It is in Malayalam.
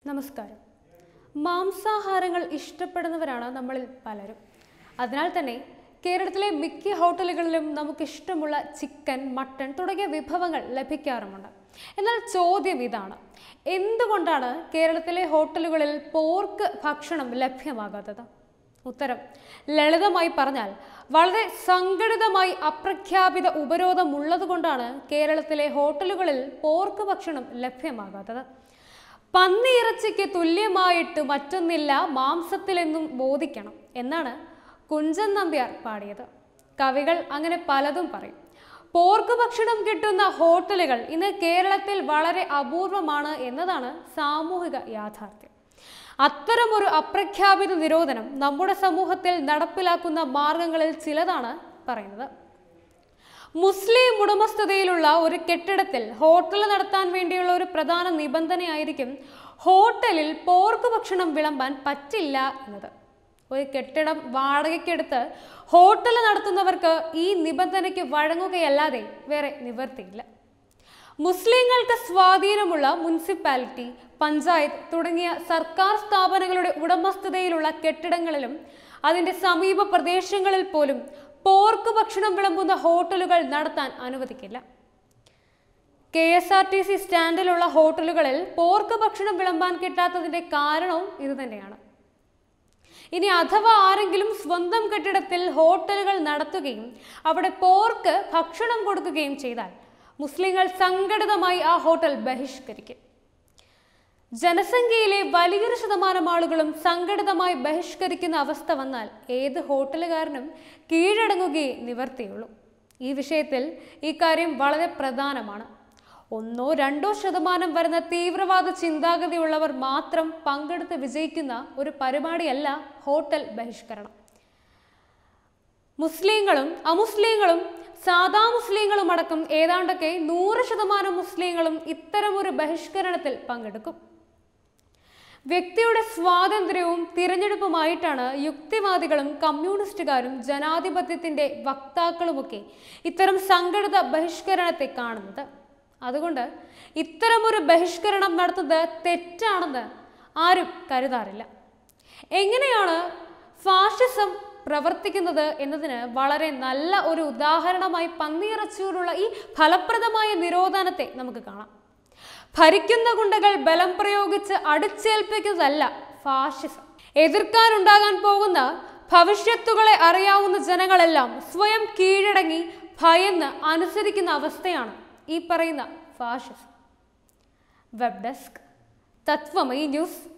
നമസ്കാരം മാംസാഹാരങ്ങൾ ഇഷ്ടപ്പെടുന്നവരാണ് നമ്മളിൽ പലരും അതിനാൽ തന്നെ കേരളത്തിലെ മിക്ക ഹോട്ടലുകളിലും നമുക്കിഷ്ടമുള്ള ചിക്കൻ മട്ടൺ തുടങ്ങിയ വിഭവങ്ങൾ ലഭിക്കാറുമുണ്ട് എന്നാൽ ചോദ്യം ഇതാണ് എന്തുകൊണ്ടാണ് കേരളത്തിലെ ഹോട്ടലുകളിൽ പോർക്ക് ഭക്ഷണം ലഭ്യമാകാത്തത് ഉത്തരം ലളിതമായി പറഞ്ഞാൽ വളരെ സംഘടിതമായി അപ്രഖ്യാപിത ഉപരോധം ഉള്ളതുകൊണ്ടാണ് കേരളത്തിലെ ഹോട്ടലുകളിൽ പോർക്ക് ഭക്ഷണം ലഭ്യമാകാത്തത് പന്നിയിറച്ചിക്ക് തുല്യമായിട്ട് മറ്റൊന്നില്ല മാംസത്തിലെന്നും ബോധിക്കണം എന്നാണ് കുഞ്ചൻ നമ്പ്യാർ പാടിയത് കവികൾ അങ്ങനെ പലതും പറയും പോർക്ക് ഭക്ഷണം കിട്ടുന്ന ഹോട്ടലുകൾ ഇന്ന് കേരളത്തിൽ വളരെ അപൂർവമാണ് എന്നതാണ് സാമൂഹിക യാഥാർത്ഥ്യം അത്തരമൊരു അപ്രഖ്യാപിത നിരോധനം നമ്മുടെ സമൂഹത്തിൽ നടപ്പിലാക്കുന്ന മാർഗങ്ങളിൽ ചിലതാണ് പറയുന്നത് മുസ്ലിം ഉടമസ്ഥതയിലുള്ള ഒരു കെട്ടിടത്തിൽ ഹോട്ടൽ നടത്താൻ വേണ്ടിയുള്ള ഒരു പ്രധാന നിബന്ധനയായിരിക്കും ഹോട്ടലിൽ പോർക്ക് ഭക്ഷണം വിളമ്പാൻ പറ്റില്ല എന്നത് ഒരു കെട്ടിടം വാടകയ്ക്കെടുത്ത് ഹോട്ടൽ നടത്തുന്നവർക്ക് ഈ നിബന്ധനയ്ക്ക് വഴങ്ങുകയല്ലാതെ വേറെ നിവർത്തിയില്ല മുസ്ലിങ്ങൾക്ക് സ്വാധീനമുള്ള മുനിസിപ്പാലിറ്റി പഞ്ചായത്ത് തുടങ്ങിയ സർക്കാർ സ്ഥാപനങ്ങളുടെ ഉടമസ്ഥതയിലുള്ള കെട്ടിടങ്ങളിലും അതിന്റെ സമീപ പ്രദേശങ്ങളിൽ പോലും പോർക്ക് ഭക്ഷണം വിളമ്പുന്ന ഹോട്ടലുകൾ നടത്താൻ അനുവദിക്കില്ല K S R T C സ്റ്റാൻഡിലുള്ള ഹോട്ടലുകളിൽ പോർക്ക് ഭക്ഷണം വിളമ്പാൻ കിട്ടാത്തതിന്റെ കാരണവും ഇതുതന്നെയാണ് ഇനി അഥവാ ആരെങ്കിലും സ്വന്തം കെട്ടിടത്തിൽ ഹോട്ടലുകൾ നടത്തുകയും അവിടെ പോർക്ക് ഭക്ഷണം കൊടുക്കുകയും ചെയ്താൽ മുസ്ലിങ്ങൾ സംഘടിതമായി ആ ഹോട്ടൽ ബഹിഷ്കരിക്കും ജനസംഖ്യയിലെ വലിയൊരു ശതമാനം ആളുകളും സംഘടിതമായി ബഹിഷ്കരിക്കുന്ന അവസ്ഥ വന്നാൽ ഏത് ഹോട്ടലുകാരനും കീഴടങ്ങുകയേ നിവർത്തിയുള്ളൂ ഈ വിഷയത്തിൽ ഈ കാര്യം വളരെ പ്രധാനമാണ് ഒന്നോ രണ്ടോ ശതമാനം വരുന്ന തീവ്രവാദ ചിന്താഗതിയുള്ളവർ മാത്രം പങ്കെടുത്ത് വിജയിക്കുന്ന ഒരു പരിപാടിയല്ല ഹോട്ടൽ ബഹിഷ്കരണം മുസ്ലിങ്ങളും അമുസ്ലിങ്ങളും സാധാ മുസ്ലിങ്ങളും അടക്കം ഏതാണ്ടൊക്കെ നൂറ് ശതമാനം മുസ്ലിങ്ങളും ഇത്തരമൊരു ബഹിഷ്കരണത്തിൽ പങ്കെടുക്കും വ്യക്തിയുടെ സ്വാതന്ത്ര്യവും തിരഞ്ഞെടുപ്പുമായിട്ടാണ് യുക്തിവാദികളും കമ്മ്യൂണിസ്റ്റുകാരും ജനാധിപത്യത്തിന്റെ വക്താക്കളുമൊക്കെ ഇത്തരം സംഘടിത ബഹിഷ്കരണത്തെ കാണുന്നത് അതുകൊണ്ട് ഇത്തരമൊരു ബഹിഷ്കരണം നടത്തുന്നത് തെറ്റാണെന്ന് ആരും കരുതാറില്ല എങ്ങനെയാണ് ഫാഷിസം പ്രവർത്തിക്കുന്നത് എന്നതിന് വളരെ നല്ല ഒരു ഉദാഹരണമായി പന്നിയിറച്ചിയോടുള്ള ഈ ഫലപ്രദമായ നിരോധനത്തെ നമുക്ക് കാണാം ഭരിക്കുന്ന ഗുണ്ടകൾ ബലം പ്രയോഗിച്ച് അടിച്ചേൽപ്പിക്കുന്നതല്ല ഫാഷിസം എതിർക്കാനുണ്ടാകാൻ പോകുന്ന ഭവിഷ്യത്തുകളെ അറിയാവുന്ന ജനങ്ങളെല്ലാം സ്വയം കീഴടങ്ങി ഭയന്ന് അനുസരിക്കുന്ന അവസ്ഥയാണ് ഈ പറയുന്ന fascism web desk Tatwamayi news